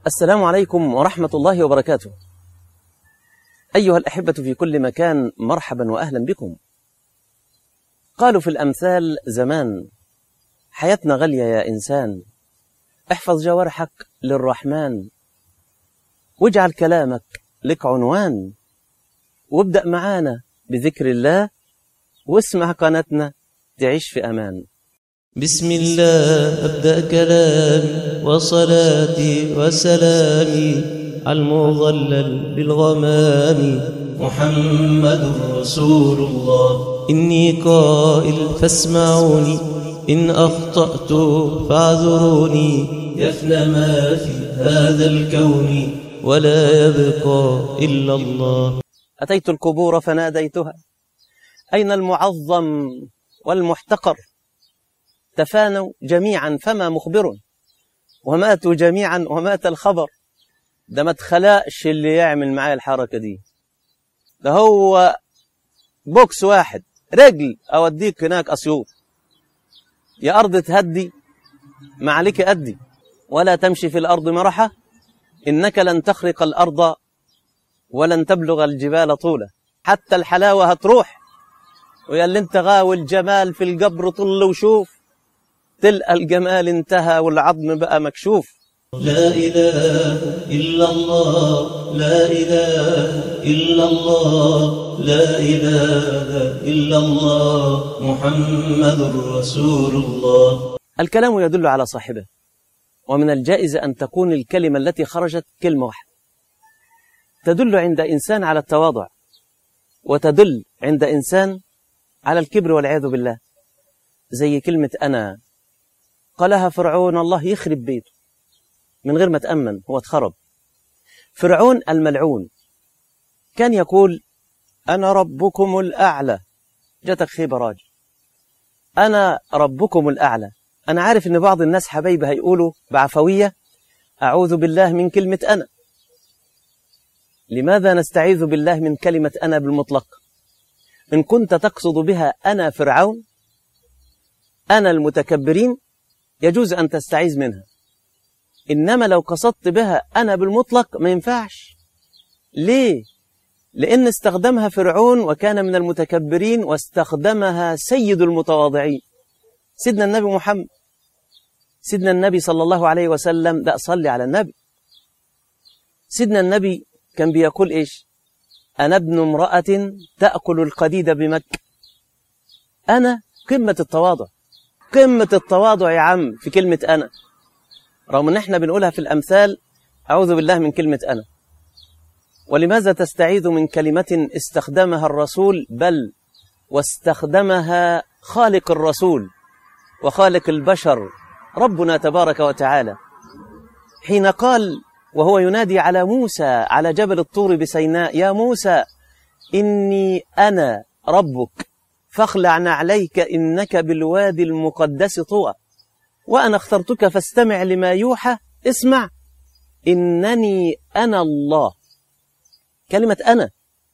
السلام عليكم ورحمة الله وبركاته. أيها الأحبة في كل مكان مرحبا وأهلا بكم. قالوا في الأمثال زمان: حياتنا غالية يا إنسان، احفظ جوارحك للرحمن، واجعل كلامك لك عنوان، وابدأ معانا بذكر الله، واسمع قناتنا تعيش في أمان. بسم الله أبدأ كلامي وصلاتي وسلامي على المظلل بالغمام محمد رسول الله إني قائل فاسمعوني إن أخطأت فاعذروني يفنى ما في هذا الكون ولا يبقى إلا الله أتيت القبور فناديتها أين المعظم والمحتقر تفانوا جميعا فما مخبر وماتوا جميعا ومات الخبر ده ما اتخلقش اللي يعمل معايا الحركة دي ده هو بوكس واحد رجل أوديك هناك أسيوط يا أرض تهدي ما عليك أدي ولا تمشي في الأرض مرحة إنك لن تخرق الأرض ولن تبلغ الجبال طولا حتى الحلاوة هتروح ويا اللي انت غاوي الجمال في القبر طل وشوف تلقى الجمال انتهى والعظم بقى مكشوف لا إله إلا الله لا إله إلا الله لا إله إلا الله محمد رسول الله الكلام يدل على صاحبه ومن الجائز أن تكون الكلمة التي خرجت كلمة واحدة تدل عند إنسان على التواضع وتدل عند إنسان على الكبر والعياذ بالله زي كلمة أنا قالها فرعون الله يخرب بيته من غير ما تأمن هو اتخرب فرعون الملعون كان يقول أنا ربكم الأعلى جاتك خيبة راجل أنا ربكم الأعلى أنا عارف إن بعض الناس حبايبي هيقولوا بعفوية أعوذ بالله من كلمة أنا لماذا نستعيذ بالله من كلمة أنا بالمطلق إن كنت تقصد بها أنا فرعون أنا المتكبرين يجوز أن تستعيذ منها إنما لو قصدت بها أنا بالمطلق ما ينفعش ليه؟ لأن استخدمها فرعون وكان من المتكبرين واستخدمها سيد المتواضعين سيدنا النبي محمد سيدنا النبي صلى الله عليه وسلم لا صلي على النبي سيدنا النبي كان بيقول إيش أنا ابن امرأة تأكل القديد بمكة أنا قمة التواضع قمة التواضع يا عم في كلمة أنا رغم أن احنا بنقولها في الأمثال أعوذ بالله من كلمة أنا ولماذا تستعيذ من كلمة استخدمها الرسول بل واستخدمها خالق الرسول وخالق البشر ربنا تبارك وتعالى حين قال وهو ينادي على موسى على جبل الطور بسيناء يا موسى إني أنا ربك فاخلع نعليك إنك بالوادي المقدس طوى وأنا اخترتك فاستمع لما يوحى اسمع إنني أنا الله كلمة أنا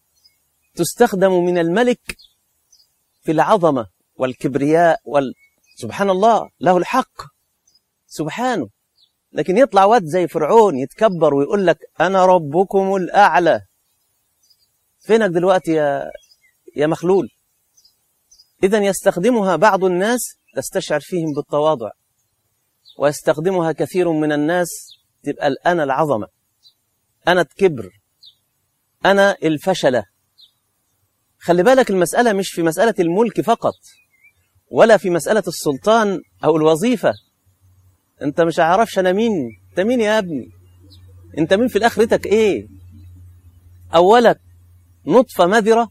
تستخدم من الملك في العظمة والكبرياء وال... سبحان الله له الحق سبحانه لكن يطلع واد زي فرعون يتكبر ويقول لك أنا ربكم الأعلى فينك دلوقتي يا يا مخلول إذا يستخدمها بعض الناس تستشعر فيهم بالتواضع ويستخدمها كثير من الناس تبقى الأنا العظمة أنا الكبر أنا الفشلة خلي بالك المسألة مش في مسألة الملك فقط ولا في مسألة السلطان أو الوظيفة أنت مش عارفش أنا مين أنت مين يا ابني أنت مين في آخرتك إيه أولك نطفة مذرة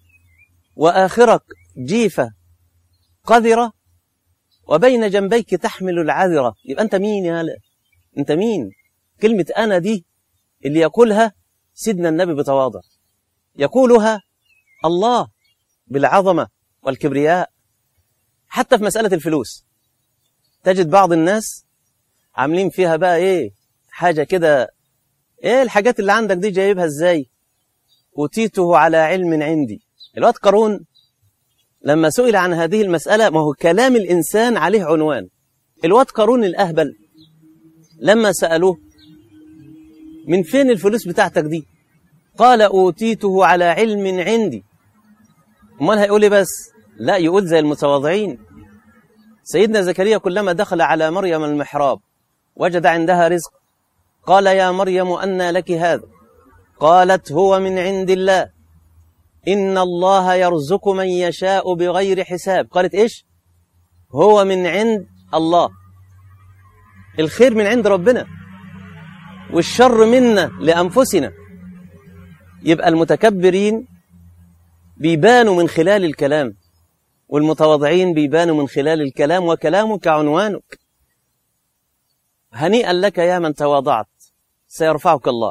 وآخرك جيفة قذرة وبين جنبيك تحمل العذرة يبقى أنت مين يا هلا أنت مين كلمة أنا دي اللي يقولها سيدنا النبي بتواضع يقولها الله بالعظمة والكبرياء حتى في مسألة الفلوس تجد بعض الناس عاملين فيها بقى ايه حاجة كده ايه الحاجات اللي عندك دي جايبها ازاي أوتيته على علم عندي الواد قارون لما سئل عن هذه المسألة ما هو كلام الإنسان عليه عنوان الواد قارون الأهبل لما سألوه من فين الفلوس بتاعتك دي قال أوتيته على علم عندي امال هيقول لي بس لا يقول زي المتواضعين سيدنا زكريا كلما دخل على مريم المحراب وجد عندها رزق قال يا مريم أنى لك هذا قالت هو من عند الله إن الله يرزق من يشاء بغير حساب قالت إيش هو من عند الله الخير من عند ربنا والشر منا لأنفسنا يبقى المتكبرين بيبانوا من خلال الكلام والمتواضعين بيبانوا من خلال الكلام وكلامك عنوانك هنيئا لك يا من تواضعت سيرفعك الله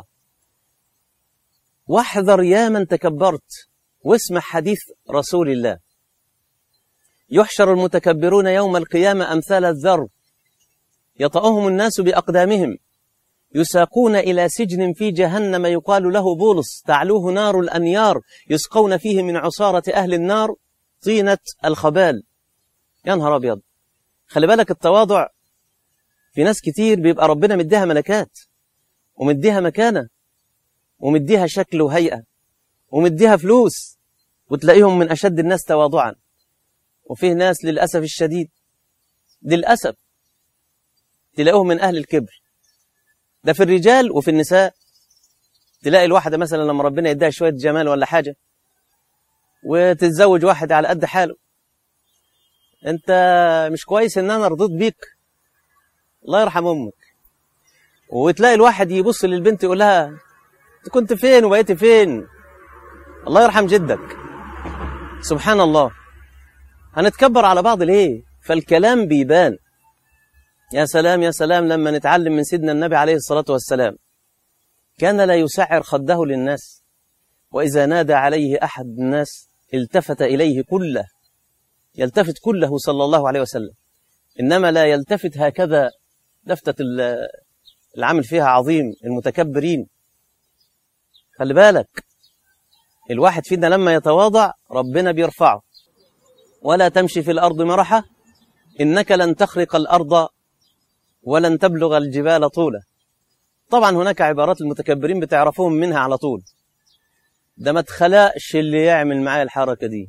واحذر يا من تكبرت واسمع حديث رسول الله يحشر المتكبرون يوم القيامة أمثال الذر يطأهم الناس بأقدامهم يساقون إلى سجن في جهنم يقال له بولس تعلوه نار الأنيار يسقون فيه من عصارة أهل النار طينة الخبال يا نهار أبيض خلي بالك التواضع في ناس كتير بيبقى ربنا مديها ملكات ومديها مكانة ومديها شكل وهيئة ومديها فلوس وتلاقيهم من أشد الناس تواضعا وفيه ناس للأسف الشديد للأسف تلاقيهم من أهل الكبر ده في الرجال وفي النساء تلاقي الواحدة مثلا لما ربنا يديها شوية جمال ولا حاجة وتتزوج واحد على قد حاله انت مش كويس ان انا رضيت بيك الله يرحم امك وتلاقي الواحد يبص للبنت يقول لها انت كنت فين وبقيت فين الله يرحم جدك سبحان الله هنتكبر على بعض ليه فالكلام بيبان يا سلام يا سلام لما نتعلم من سيدنا النبي عليه الصلاة والسلام كان لا يسعر خده للناس وإذا نادى عليه أحد الناس التفت إليه كله يلتفت كله صلى الله عليه وسلم إنما لا يلتفت هكذا لفتة العمل فيها عظيم المتكبرين خلي بالك الواحد فينا لما يتواضع ربنا بيرفعه ولا تمشي في الأرض مرحة إنك لن تخرق الأرض ولن تبلغ الجبال طولا طبعا هناك عبارات المتكبرين بتعرفوهم منها على طول ده ما اتخلقش اللي يعمل معايا الحركة دي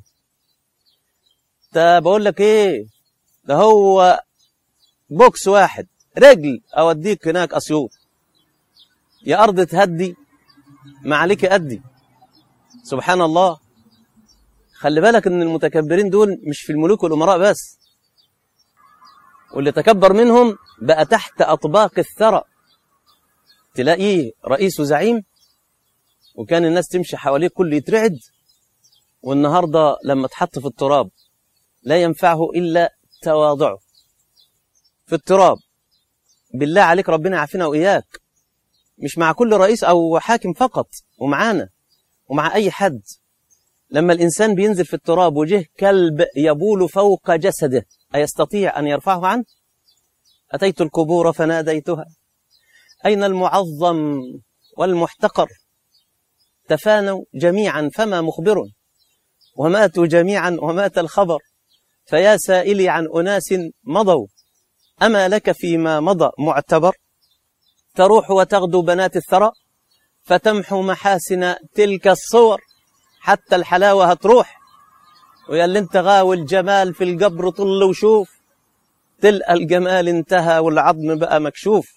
ده بقول لك ايه ده هو بوكس واحد رجل اوديك هناك اسيوط يا ارض تهدي ما عليك ادي سبحان الله خلي بالك ان المتكبرين دول مش في الملوك والامراء بس واللي تكبر منهم بقى تحت اطباق الثرى تلاقيه رئيس وزعيم وكان الناس تمشي حواليه كل يترعد والنهارده لما اتحط في التراب لا ينفعه الا تواضعه في التراب بالله عليك ربنا يعافينا واياك مش مع كل رئيس او حاكم فقط ومعانا ومع اي حد لما الانسان بينزل في التراب وجه كلب يبول فوق جسده ايستطيع ان يرفعه عنه اتيت القبور فناديتها اين المعظم والمحتقر تفانوا جميعا فما مخبر وماتوا جميعا ومات الخبر فيا سائلي عن أناس مضوا أما لك فيما مضى معتبر تروح وتغدو بنات الثرى فتمحو محاسن تلك الصور حتى الحلاوة هتروح ويا اللي انت غاوي الجمال في القبر طل وشوف تلقى الجمال انتهى والعظم بقى مكشوف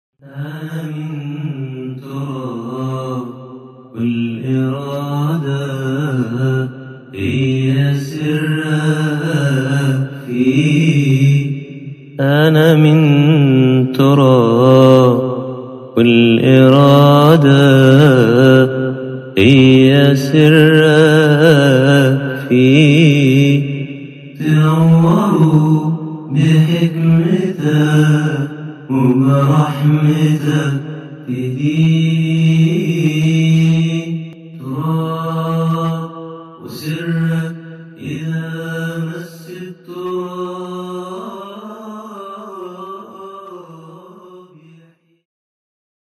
من تراب والإرادة هي سرها فيه أنا من تراب والإرادة هي سرها فيه تعوروا بحكمتك وبرحمتك تهديه